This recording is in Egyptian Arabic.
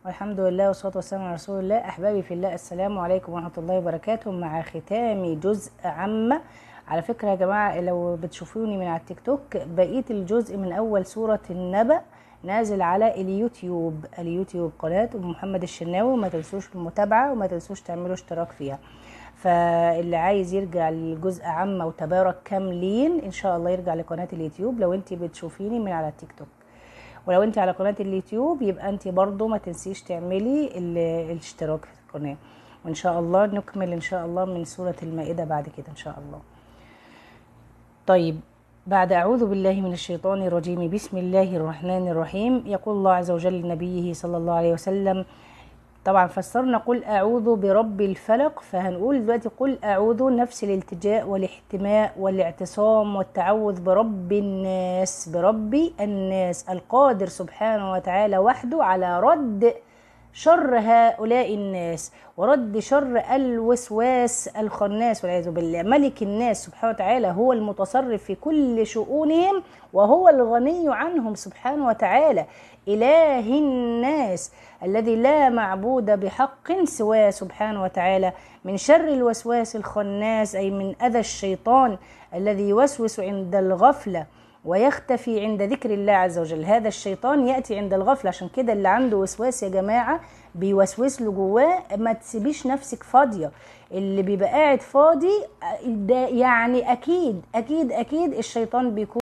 والحمد لله والصلاة والسلام على رسول الله أحبابي في الله السلام عليكم ورحمة الله وبركاته مع ختام جزء عامة على فكرة يا جماعة لو بتشوفوني من على التيك توك بقية الجزء من أول سورة النبأ نازل على اليوتيوب اليوتيوب قناة أم محمد الشناوي وما تنسوش المتابعة وما تنسوش تعملوا اشتراك فيها فاللي عايز يرجع للجزء عامة وتبارك كاملين ان شاء الله يرجع لقناة اليوتيوب لو انت بتشوفيني من على التيك توك ولو انت على قناة اليوتيوب يبقى انت برضو ما تنسيش تعملي ال- الاشتراك في القناة وان شاء الله نكمل ان شاء الله من سورة المائدة بعد كده ان شاء الله طيب بعد أعوذ بالله من الشيطان الرجيم بسم الله الرحمن الرحيم يقول الله عز وجل لنبيه صلى الله عليه وسلم طبعا فسرنا قل أعوذ برب الفلق فهنقول دلوقتي قل أعوذ نفس الالتجاء والاحتماء والاعتصام والتعوذ برب الناس برب الناس القادر سبحانه وتعالى وحده على رد شر هؤلاء الناس ورد شر الوسواس الخناس والعياذ بالله ملك الناس سبحانه وتعالى هو المتصرف في كل شؤونهم وهو الغني عنهم سبحانه وتعالى إله الناس الذي لا معبود بحق سواه سبحانه وتعالى من شر الوسواس الخناس أي من أذى الشيطان الذي يوسوس عند الغفلة ويختفي عند ذكر الله عز وجل هذا الشيطان يأتي عند الغفلة عشان كده اللي عنده وسواس يا جماعة بيوسوس له جواه ما تسيبيش نفسك فاضية اللي بيبقى قاعد فاضي ده يعني أكيد أكيد أكيد الشيطان بيكون